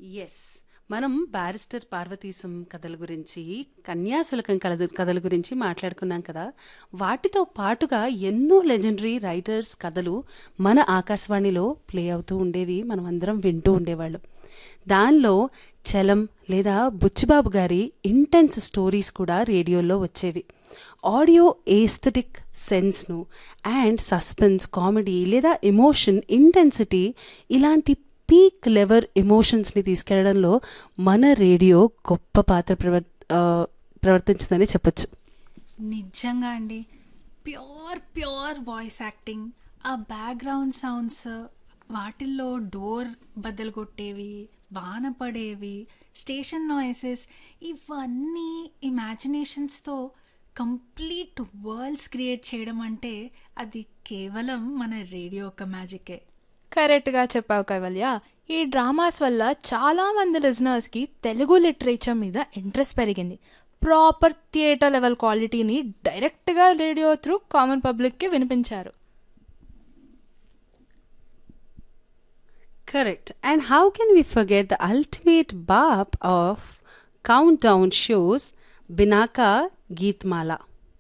Yes మనం barrister Parvateesam కథల గురించి కన్యాశులకం కథ కథల గురించి మాట్లాడుకున్నాం కదా వాటితో పాటుగా ఎన్నో లెజెండరీ రైటర్స్ కథలు మన ఆకాశవాణిలో ప్లే అవుతూ ఉండేవి మనం అందరం వింటూ ఉండేవాళ్ళం దానిలో చలం లేదా బుచ్చిబాబు గారి ఇంటెన్స్ స్టోరీస్ కూడా రేడియోలో వచ్చేవి ఆడియో ఏస్థెటిక్ సెన్స్ను అండ్ సస్పెన్స్ కామెడీ లేదా ఎమోషన్ ఇంటెన్సిటీ ఇలాంటి పీక్ లెవర్ ఎమోషన్స్ని తీసుకెళ్లడంలో మన రేడియో గొప్ప పాత్ర ప్రవర్ ఆ, ప్రవర్తించిందని చెప్పొచ్చు నిజంగా అండి ప్యూర్ ప్యూర్ వాయిస్ యాక్టింగ్ ఆ బ్యాక్గ్రౌండ్ సౌండ్స్ వాటిల్లో డోర్ బద్దలు కొట్టేవి వాన పడేవి స్టేషన్ నాయిసెస్ ఇవన్నీ ఇమాజినేషన్స్తో కంప్లీట్ వరల్డ్స్ క్రియేట్ చేయడం అంటే అది కేవలం మన రేడియో ఒక మ్యాజికే కరెక్ట్గా చెప్పావు కైవల్య ఈ డ్రామాస్ వల్ల చాలా మంది లిజనర్స్కి తెలుగు లిటరేచర్ మీద ఇంట్రెస్ట్ పెరిగింది ప్రాపర్ థియేటర్ లెవెల్ క్వాలిటీని డైరెక్ట్గా రేడియో త్రూ కామన్ పబ్లిక్కి వినిపించారు Correct. And how can we forget the ultimate bop of countdown shows, Binaka Geetmala?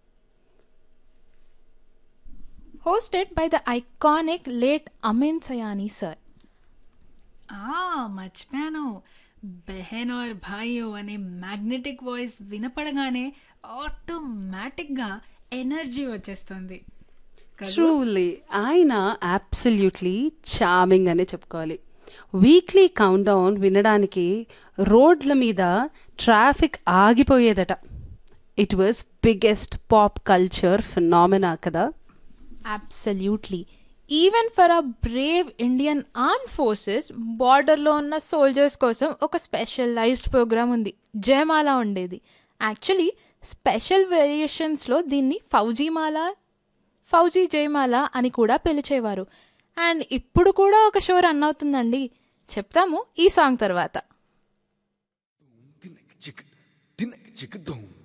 Hosted by the iconic late Amin Sayani sir ఆ మర్చిపోయాను బెహెన్ ఆర్ భాయో అనే మ్యాగ్నెటిక్ వాయిస్ వినపడగానే ఆటోమేటిక్గా ఎనర్జీ వచ్చేస్తుంది కదా? ట్రూలీ ఆయన అబ్సల్యూట్లీ చార్మింగ్ అనే చెప్పుకోవాలి వీక్లీ కౌంట్ డౌన్ వినడానికి రోడ్ల మీద ట్రాఫిక్ ఆగిపోయేదట it was biggest pop culture phenomena కదా absolutely even for a brave Indian arm forces బార్డర్లో ఉన్న సోల్జర్స్ కోసం ఒక స్పెషలైజ్డ్ ప్రోగ్రామ్ ఉంది జయమాల ఉండేది యాక్చువల్లీ స్పెషల్ వేరియేషన్స్లో దీన్ని ఫౌజీమాల ఫౌజీ జయమాల అని కూడా పిలిచేవారు అండ్ ఇప్పుడు కూడా ఒక షో రన్ అవుతుందండి చెప్తాము ఈ సాంగ్ తర్వాత Tinek chick, tinek chick dong.